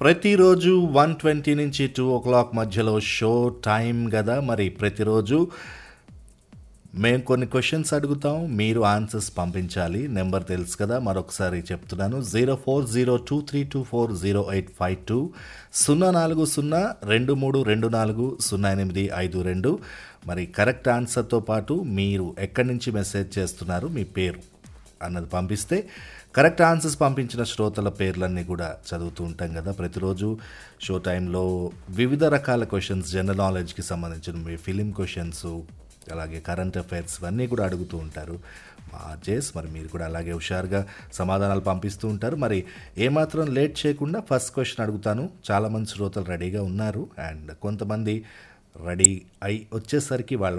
ప్రతిరోజు one twenty నుంచి two o'clock మధ్యలో షో టైం కదా మరి ప్రతిరోజు మేము కొన్ని క్వశ్చన్స్ అడుగుతాం మీరు ఆన్సర్స్ పంపించాలి నెంబర్ తెలుసు కదా మరొకసారి చెప్తున్నాను zero four zero two three two four zero eight five two సున్నా నాలుగు సున్నా రెండు మూడు రెండు నాలుగు సున్నా ఎనిమిది ఐదు రెండు మరి కరెక్ట్ ఆన్సర్తో పాటు మీరు ఎక్కడి నుంచి మెసేజ్ చేస్తున్నారు మీ పేరు అన్నది పంపిస్తే కరెక్ట్ ఆన్సర్స్ పంపించిన శ్రోతల పేర్లన్నీ కూడా చదువుతూ ఉంటాం కదా ప్రతిరోజు షో టైంలో వివిధ రకాల క్వశ్చన్స్ జనరల్ నాలెడ్జ్కి సంబంధించిన మీ ఫిలిం క్వశ్చన్స్ అలాగే కరెంట్ అఫైర్స్ ఇవన్నీ కూడా అడుగుతూ ఉంటారు మా జేస్ మరి మీరు కూడా అలాగే హుషారుగా సమాధానాలు పంపిస్తూ ఉంటారు మరి ఏమాత్రం లేట్ చేయకుండా ఫస్ట్ క్వశ్చన్ అడుగుతాను చాలామంది శ్రోతలు రెడీగా ఉన్నారు అండ్ కొంతమంది రెడీ అయి వచ్చేసరికి వాళ్ళ